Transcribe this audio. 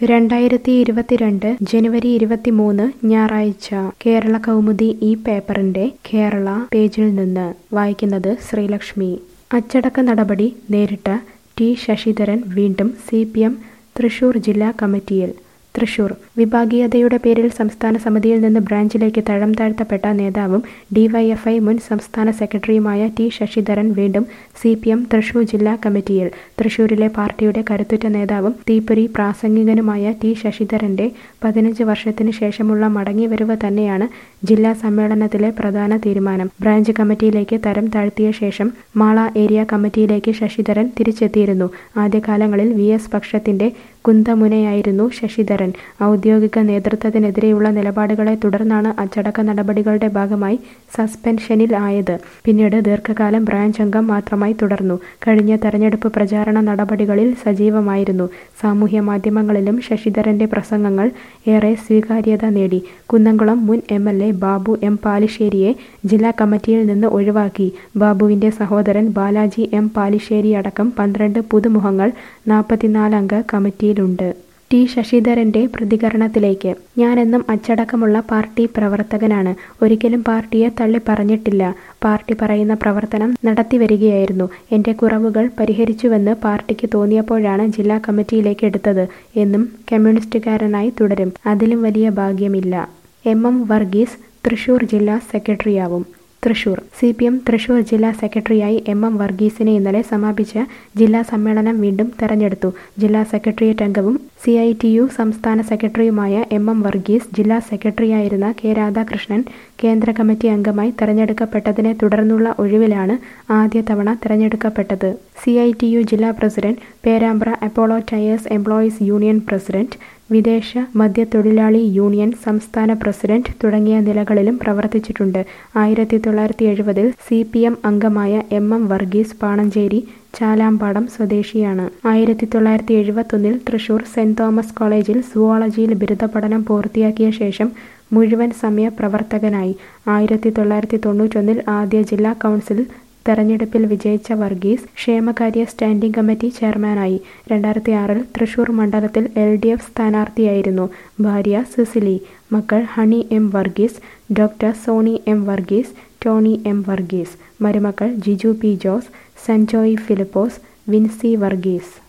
രണ്ടായിരത്തി ഇരുപത്തിരണ്ട് ജനുവരി ഇരുപത്തിമൂന്ന് ഞായറാഴ്ച കേരള കൗമുദി ഈ പേപ്പറിന്റെ കേരള പേജിൽ നിന്ന് വായിക്കുന്നത് ശ്രീലക്ഷ്മി അച്ചടക്ക നടപടി നേരിട്ട ടി ശശിധരൻ വീണ്ടും സി പി എം തൃശൂർ ജില്ലാ കമ്മിറ്റിയിൽ തൃശൂർ വിഭാഗീയതയുടെ പേരിൽ സംസ്ഥാന സമിതിയിൽ നിന്ന് ബ്രാഞ്ചിലേക്ക് തഴം താഴ്ത്തപ്പെട്ട നേതാവും ഡിവൈഎഫ്ഐ മുൻ സംസ്ഥാന സെക്രട്ടറിയുമായ ടി ശശിധരൻ വീണ്ടും സി പി എം തൃശൂർ ജില്ലാ കമ്മിറ്റിയിൽ തൃശൂരിലെ പാർട്ടിയുടെ കരുത്തുറ്റ നേതാവും തീപ്പൊരി പ്രാസംഗികനുമായ ടി ശശിധരന്റെ പതിനഞ്ച് വർഷത്തിന് ശേഷമുള്ള മടങ്ങിവരവ് തന്നെയാണ് ജില്ലാ സമ്മേളനത്തിലെ പ്രധാന തീരുമാനം ബ്രാഞ്ച് കമ്മിറ്റിയിലേക്ക് തരം താഴ്ത്തിയ ശേഷം മാള ഏരിയ കമ്മിറ്റിയിലേക്ക് ശശിധരൻ തിരിച്ചെത്തിയിരുന്നു ആദ്യകാലങ്ങളിൽ വി എസ് പക്ഷത്തിന്റെ കുന്തമുനയായിരുന്നു ശശിധരൻ ഔദ്യോഗിക നേതൃത്വത്തിനെതിരെയുള്ള നിലപാടുകളെ തുടർന്നാണ് അച്ചടക്ക നടപടികളുടെ ഭാഗമായി സസ്പെൻഷനിൽ ആയത് പിന്നീട് ദീർഘകാലം ബ്രാഞ്ച് അംഗം മാത്രമായി തുടർന്നു കഴിഞ്ഞ തെരഞ്ഞെടുപ്പ് പ്രചാരണ നടപടികളിൽ സജീവമായിരുന്നു സാമൂഹ്യ മാധ്യമങ്ങളിലും ശശിധരന്റെ പ്രസംഗങ്ങൾ ഏറെ സ്വീകാര്യത നേടി കുന്നംകുളം മുൻ M L A Babu M പാലിശ്ശേരിയെ ജില്ലാ കമ്മിറ്റിയിൽ നിന്ന് ഒഴിവാക്കി ബാബുവിന്റെ സഹോദരൻ ബാലാജി എം പാലിശ്ശേരി അടക്കം പന്ത്രണ്ട് പുതുമുഖങ്ങൾ നാൽപ്പത്തിനാലംഗ കമ്മിറ്റിയിലുണ്ട് ടി ശശിധരന്റെ പ്രതികരണത്തിലേക്ക് ഞാനെന്നും അച്ചടക്കമുള്ള പാർട്ടി പ്രവർത്തകനാണ് ഒരിക്കലും പാർട്ടിയെ തള്ളി പറഞ്ഞിട്ടില്ല പാർട്ടി പറയുന്ന പ്രവർത്തനം നടത്തിവരികയായിരുന്നു എന്റെ കുറവുകൾ പരിഹരിച്ചുവെന്ന് പാർട്ടിക്ക് തോന്നിയപ്പോഴാണ് ജില്ലാ കമ്മിറ്റിയിലേക്ക് എടുത്തത് എന്നും കമ്മ്യൂണിസ്റ്റുകാരനായി തുടരും അതിലും വലിയ ഭാഗ്യമില്ല എം എം വർഗീസ് തൃശൂർ ജില്ലാ സെക്രട്ടറിയാവും Thrissur C P M Thrissur ജില്ലാ സെക്രട്ടറിയായി എം എം വർഗീസിനെ ഇന്നലെ സമാപിച്ച ജില്ലാ സമ്മേളനം വീണ്ടും തെരഞ്ഞെടുത്തു ജില്ലാ സെക്രട്ടേറിയറ്റ് അംഗവും സി ഐ ടി യു സംസ്ഥാന സെക്രട്ടറിയുമായ എം എം വർഗീസ് ജില്ലാ സെക്രട്ടറിയായിരുന്ന കെ രാധാകൃഷ്ണൻ കേന്ദ്ര കമ്മിറ്റി അംഗമായി തെരഞ്ഞെടുക്കപ്പെട്ടതിനെ തുടർന്നുള്ള ഒഴിവിലാണ് ആദ്യ തവണ തെരഞ്ഞെടുക്കപ്പെട്ടത് സി ഐ ടി യു ജില്ലാ president Perambra Apollo Tyres employees union president വിദേശ മദ്യത്തൊഴിലാളി യൂണിയൻ സംസ്ഥാന പ്രസിഡന്റ് തുടങ്ങിയ നിലകളിലും പ്രവർത്തിച്ചിട്ടുണ്ട് ആയിരത്തി തൊള്ളായിരത്തി എഴുപതിൽ സി പി എം അംഗമായ എം എം വർഗീസ് പാണഞ്ചേരി ചാലാമ്പാടം സ്വദേശിയാണ് ആയിരത്തി തൊള്ളായിരത്തി എഴുപത്തൊന്നിൽ തൃശൂർ സെന്റ് തോമസ് കോളേജിൽ സുവോളജിയിൽ ബിരുദ പഠനം പൂർത്തിയാക്കിയ ശേഷം മുഴുവൻ സമയ പ്രവർത്തകനായി ആയിരത്തി തൊള്ളായിരത്തി തൊണ്ണൂറ്റൊന്നിൽ ആദ്യ ജില്ലാ കൗൺസിൽ തെരഞ്ഞെടുപ്പിൽ വിജയിച്ച വർഗീസ് ക്ഷേമകാര്യ സ്റ്റാൻഡിംഗ് കമ്മിറ്റി ചെയർമാനായി രണ്ടായിരത്തി ആറിൽ തൃശൂർ മണ്ഡലത്തിൽ എൽ ഡി എഫ് സ്ഥാനാർത്ഥിയായിരുന്നു ഭാര്യ സിസിലി മക്കൾ ഹണി എം വർഗീസ് ഡോക്ടർ സോണി എം വർഗീസ് ടോണി എം വർഗീസ് മരുമക്കൾ ജിജു പി ജോസ് സഞ്ജോയ് ഫിലിപ്പോസ് വിൻസി വർഗീസ്